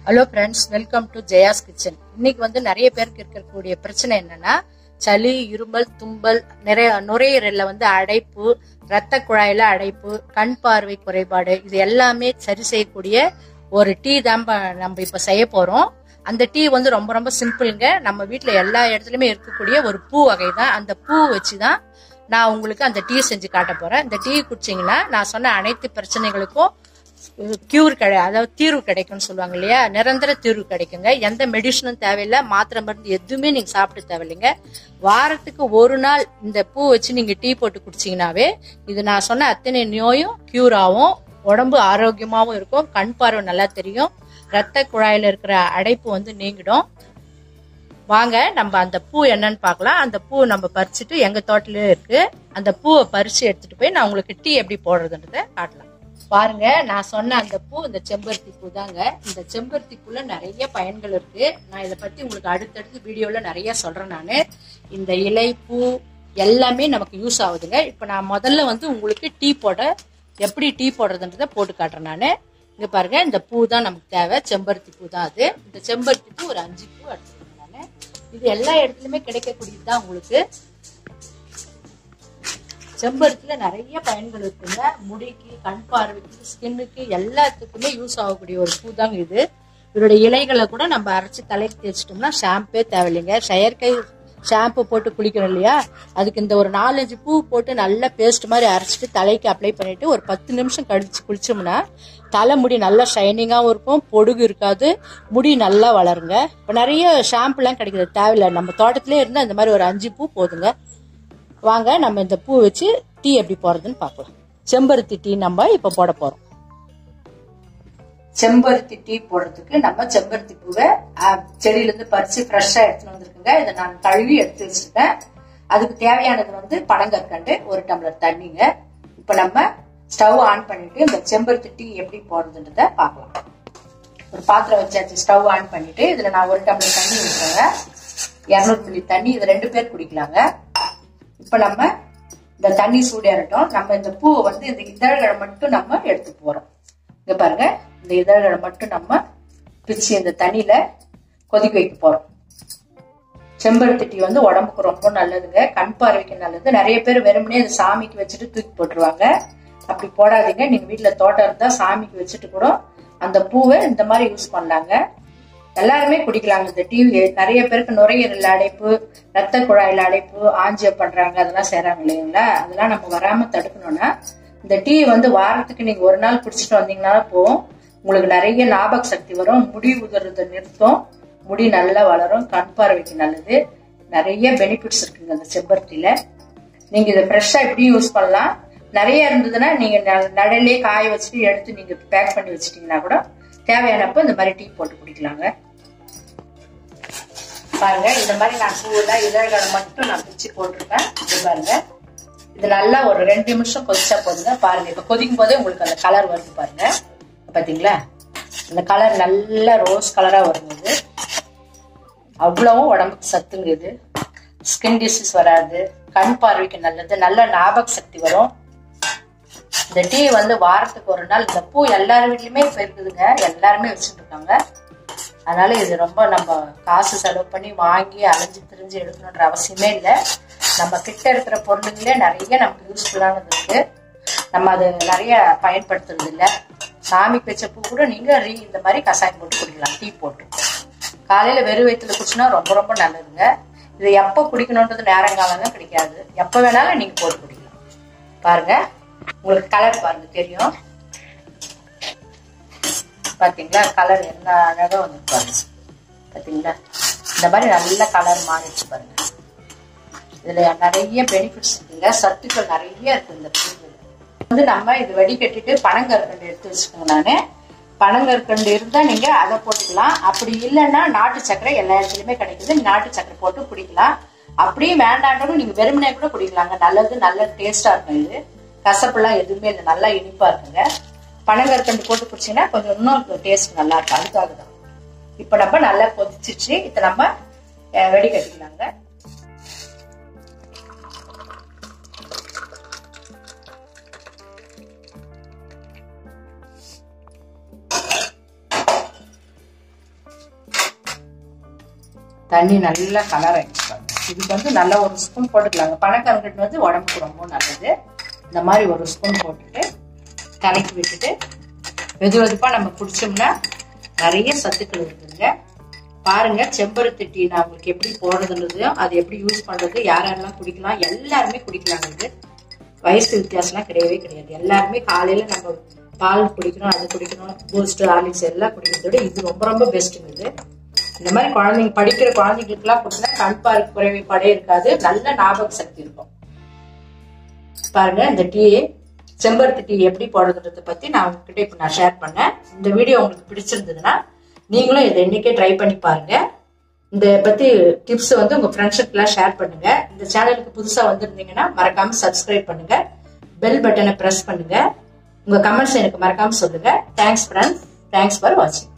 hello friends welcome to Jaya's kitchen இன்னைக்கு வந்து நிறைய பேருக்கு இருக்கக்கூடிய பிரச்சனை என்னன்னா சளி இருமல் தும்பல் நிறைய நுரையீரல்ல வந்து அடைப்பு ரத்த குழாயில அடைப்பு கண் பார்வை குறைபாடு இது எல்லாமே சரி செய்யக்கூடிய ஒரு டீ தான் ப- நம்ம இப்ப செய்ய போறோம் அந்த டீ வந்து ரொம்ப ரொம்ப சிம்பிளுங்க நம்ம வீட்ல எல்லா இடத்துலயுமே இருக்கக்கூடிய ஒரு பூ வகை தான் அந்த பூ வச்சு தான் நான் உங்களுக்கு அந்த டீ செஞ்சு காட்ட போறேன் இந்த டீ குடிச்சீங்கன்னா நான் சொன்ன அனைத்து பிரச்சனைகளுக்கும் கியூர் கிடை அதாவது தீர்வு கிடைக்கும்னு சொல்லுவாங்க இல்லையா நிரந்தர தீர்வு கிடைக்குங்க எந்த மெடிசனும் தேவையில்லை மாத்திரை மருந்து எதுவுமே நீங்க சாப்பிட தேவையில்லைங்க வாரத்துக்கு ஒரு நாள் இந்த பூ வச்சு நீங்க டீ போட்டு குடிச்சீங்கன்னாவே இது நான் சொன்ன அத்தனை நோயும் கியூர் ஆகும் உடம்பு ஆரோக்கியமாவும் இருக்கும் கண் பார்வை நல்லா தெரியும் ரத்த குழாயில இருக்கிற அடைப்பு வந்து நீங்கிடும் வாங்க நம்ம அந்த பூ என்னன்னு பார்க்கலாம் அந்த பூ நம்ம பறிச்சுட்டு எங்க தோட்டத்திலே இருக்கு அந்த பூவை பறிச்சு எடுத்துட்டு போய் நான் உங்களுக்கு டீ எப்படி போடுறதுன்றத காட்டலாம் பாருங்க நான் சொன்ன அந்த பூ இந்த செம்பருத்தி பூ தாங்க இந்த செம்பருத்தி பூல நிறைய பயன்கள் இருக்கு நான் இதை பத்தி உங்களுக்கு அடுத்தடுத்து வீடியோல நிறைய சொல்றேன் நான் இந்த இலை பூ எல்லாமே நமக்கு யூஸ் ஆகுதுங்க இப்போ நான் முதல்ல வந்து உங்களுக்கு டீ போட எப்படி டீ போடுறதுன்றத போட்டு காட்டுறேன் நான் இங்க பாருங்க இந்த பூ தான் நமக்கு தேவை செம்பருத்தி பூ தான் அது இந்த செம்பருத்தி பூ ஒரு அஞ்சு பூ எடுத்துருக்கேன் நான் இது எல்லா இடத்துலயுமே கிடைக்கக்கூடியது தான் உங்களுக்கு செம்பருத்தில நிறைய பயன்கள் இருக்குங்க முடிக்கு கண் பார்வைக்கு ஸ்கின்னுக்கு எல்லாத்துக்குமே யூஸ் ஆகக்கூடிய ஒரு பூ தாங்க இது இதோட இலைகளை கூட நம்ம அரைச்சு தலைக்கு தேய்ச்சிட்டோம்னா ஷாம்பே தேவையில்லைங்க செயற்கை ஷாம்பு போட்டு குளிக்கிறோம் இல்லையா அதுக்கு இந்த ஒரு நாலஞ்சு பூ போட்டு நல்லா பேஸ்ட் மாதிரி அரைச்சிட்டு தலைக்கு அப்ளை பண்ணிட்டு ஒரு பத்து நிமிஷம் கழிச்சு குளிச்சோம்னா தலைமுடி நல்லா ஷைனிங்காகவும் இருக்கும் பொடுகு இருக்காது முடி நல்லா வளருங்க இப்போ நிறைய ஷாம்புலாம் கிடைக்குது தேவையில்லை நம்ம தோட்டத்திலே இருந்தால் இந்த மாதிரி ஒரு அஞ்சு பூ போதுங்க வாங்க நம்ம இந்த பூ வச்சு டீ எப்படி போடுறதுன்னு பார்க்கலாம் செம்பருத்தி டீ நம்ம இப்போ போட போறோம் செம்பருத்தி டீ போடுறதுக்கு நம்ம செம்பருத்தி பூவை அஹ், செடியில இருந்து பறிச்சு ஃப்ரெஷ்ஷா எடுத்துட்டு வந்திருக்குங்க இதை நான் கழுவி எடுத்து வச்சிருக்கேன் அதுக்கு தேவையானது வந்து பனங்கற்கண்டு ஒரு டம்ளர் தண்ணிங்க இப்போ நம்ம ஸ்டவ் ஆன் பண்ணிட்டு இந்த செம்பருத்தி டீ எப்படி போடுறதுன்றத பார்க்கலாம் ஒரு பாத்திரம் வச்சாச்சு ஸ்டவ் ஆன் பண்ணிட்டு இதுல நான் ஒரு டம்ளர் தண்ணி ஊற்றுறேங்க இரநூறு மில்லி தண்ணி இது ரெண்டு பேர் குடிக்கலாங்க இப்ப நம்ம இந்த தண்ணி சூடேறட்டும் நம்ம இந்த பூவை வந்து இந்த இதழ்களை மட்டும் நம்ம எடுத்து போறோம் இங்க பாருங்க இந்த இதழ்களை மட்டும் நம்ம பிச்சு இந்த தண்ணியில கொதிக்க வைக்க போறோம் செம்பருத்தி டீ வந்து உடம்புக்கு ரொம்ப நல்லதுங்க கண் பார்வைக்கு நல்லது நிறைய பேர் வெறுமனே இந்த சாமிக்கு வச்சுட்டு தூக்கி போட்டுருவாங்க அப்படி போடாதீங்க நீங்க வீட்டுல தோட்டம் இருந்தா சாமிக்கு வச்சுட்டு கூட அந்த பூவை இந்த மாதிரி யூஸ் பண்ணலாங்க எல்லாருமே குடிக்கலாங்க இந்த டீ நிறைய பேருக்கு நுரையீரல் அடைப்பு ரத்த குழாயில அடைப்பு ஆஞ்சியோ பண்றாங்க அதெல்லாம் செய்றாங்க இல்லைங்களா அதெல்லாம் நம்ம வராம தடுக்கணும்னா இந்த டீ வந்து வாரத்துக்கு நீங்க ஒரு நாள் குடிச்சிட்டு வந்தீங்கன்னா போதும் உங்களுக்கு நிறைய ஞாபக சக்தி வரும் முடி உதறதை நிறுத்தும் முடி நல்லா வளரும் கண் பார்வைக்கு நல்லது நிறைய பெனிஃபிட்ஸ் இருக்குங்க அந்த செம்பருத்தியில நீங்க இதை ஃப்ரெஷ்ஷா இப்படியும் யூஸ் பண்ணலாம் நிறைய இருந்ததுன்னா நீங்க ந- நடுவிலே காய வச்சுட்டு எடுத்து நீங்க பேக் பண்ணி வச்சிட்டீங்கன்னா கூட தேவையானப்போ இந்த மாதிரி டீ போட்டு குடிக்கலாங்க பாருங்க இந்த மாதிரி நான் பூவெல்லாம் இதழ்களை மட்டும் நான் பிச்சு போட்டிருக்கேன் இது பாருங்க இது நல்லா ஒரு ரெண்டு நிமிஷம் கொதிச்சா போதுங்க பாருங்க இப்ப கொதிக்கும் போதே உங்களுக்கு அந்த கலர் வருது பாருங்க பாத்தீங்களா அந்த கலர் நல்ல ரோஸ் கலரா வருது அவ்வளவும் உடம்புக்கு சத்துங்க இது ஸ்கின் டிசீஸ் வராது கண் பார்வைக்கு நல்லது நல்ல ஞாபக சக்தி வரும் இந்த டீ வந்து வாரத்துக்கு ஒரு நாள் இந்த பூ எல்லார் வீட்லயுமே இப்ப இருக்குதுங்க எல்லாருமே வச்சுட்டு இருக்காங்க அதனால இது ரொம்ப நம்ம காசு செலவு பண்ணி வாங்கி அலைஞ்சு திரிஞ்சு எடுக்கணுன்ற அவசியமே இல்லை நம்ம கிட்ட இருக்கிற பொருளுங்களே நிறைய நமக்கு யூஸ்ஃபுல்லானது இருக்கு நம்ம அது நிறைய பயன்படுத்துறது இல்ல சாமிக்கு வச்ச பூ கூட நீங்க ரீ இந்த மாதிரி கஷாயம் போட்டு குடிக்கலாம் டீ போட்டு காலையில வெறும் வயிற்றுல குடிச்சினா ரொம்ப ரொம்ப நல்லதுங்க இது எப்போ குடிக்கணுன்றது நேரங்காலங்க கிடைக்காது எப்போ வேணாலும் நீங்க போட்டு குடிக்கலாம் பாருங்க உங்களுக்கு கலர் பாருங்க தெரியும் பாத்தீங்களா கலர் என்ன அழகா வந்து பாருங்க பாத்தீங்களா இந்த மாதிரி நல்ல கலர் மாறிடுச்சு பாருங்க இதுல நிறைய பெனிஃபிட்ஸ் இருக்குங்க சத்துக்கள் நிறைய இருக்கு இந்த பூவில் வந்து நம்ம இது வடிகட்டிட்டு பனங்கற்கண்டு எடுத்து வச்சுக்கோங்க நானு பனங்கற்கண்டு இருந்தா நீங்க அதை போட்டுக்கலாம் அப்படி இல்லைன்னா நாட்டு சக்கரை எல்லா இடத்துலயுமே கிடைக்குது நாட்டு சக்கரை போட்டு குடிக்கலாம் அப்படியே வேண்டாண்டனும் நீங்க வெறுமனே கூட குடிக்கலாங்க நல்லது நல்ல டேஸ்டா இருக்கும் இது கசப்புலாம் எதுவுமே இல்லை நல்லா இனிப்பா இருக்குங்க பனங்கற்கண்டு போட்டு குடிச்சீங்கன்னா கொஞ்சம் இன்னும் டேஸ்ட் நல்லா இருக்கும் அதுக்காக தான் இப்போ நம்ம நல்லா கொதிச்சிச்சு இதை நம்ம அஹ், வெடிகட்டிக்கலாங்க தண்ணி நல்லா கலர் ஆயிடுச்சு இதுக்கு வந்து நல்ல ஒரு ஸ்பூன் போட்டுக்கலாங்க பனக்கருங்கட்டு வந்து உடம்புக்கு ரொம்ப நல்லது இந்த மாதிரி ஒரு ஸ்பூன் போட்டுட்டு கலக்கி விட்டுட்டு வெது வெதுப்பாக நம்ம குடிச்சோம்னா நிறைய சத்துக்கள் இருக்குதுங்க பாருங்க செம்பருத்தி டீ நான் உங்களுக்கு எப்படி போடுறதுன்றது அது எப்படி யூஸ் பண்றது யார் யாரெல்லாம் குடிக்கலாம் எல்லாருமே குடிக்கலாங்க இது வயசு வித்தியாசம்லாம் கிடையவே கிடையாது எல்லாருமே காலையில நம்ம பால் குடிக்கணும் அது குடிக்கணும் பூஸ்ட் ஹார்லிக்ஸ் எல்லாம் குடிக்கிறத விட இது ரொம்ப ரொம்ப பெஸ்ட்டுங்க இது இந்த மாதிரி குழந்தைங்க படிக்கிற குழந்தைங்களுக்குலாம் கொடுத்தா கண் பார்வை குறைபாடே இருக்காது நல்ல ஞாபக சக்தி இருக்கும் பாருங்க இந்த டீ செம்பருத்தி டீ எப்படி போடுறதுன்றத பத்தி நான் உங்ககிட்ட இப்போ நான் ஷேர் பண்ணேன் இந்த வீடியோ உங்களுக்கு பிடிச்சிருந்ததுன்னா நீங்களும் இதை இன்னைக்கே ட்ரை பண்ணி பாருங்க இந்த பத்தி டிப்ஸ் வந்து உங்க ஃப்ரெண்ட்ஸுக்கெல்லாம் ஷேர் பண்ணுங்க இந்த சேனலுக்கு புதுசா வந்திருந்தீங்கன்னா மறக்காம சப்ஸ்கிரைப் பண்ணுங்க பெல் பட்டனை பிரஸ் பண்ணுங்க உங்க கமெண்ட்ஸ் எனக்கு மறக்காம சொல்லுங்க தேங்க்ஸ் ஃப்ரெண்ட்ஸ் தேங்க்ஸ் ஃபார் வாட்சிங்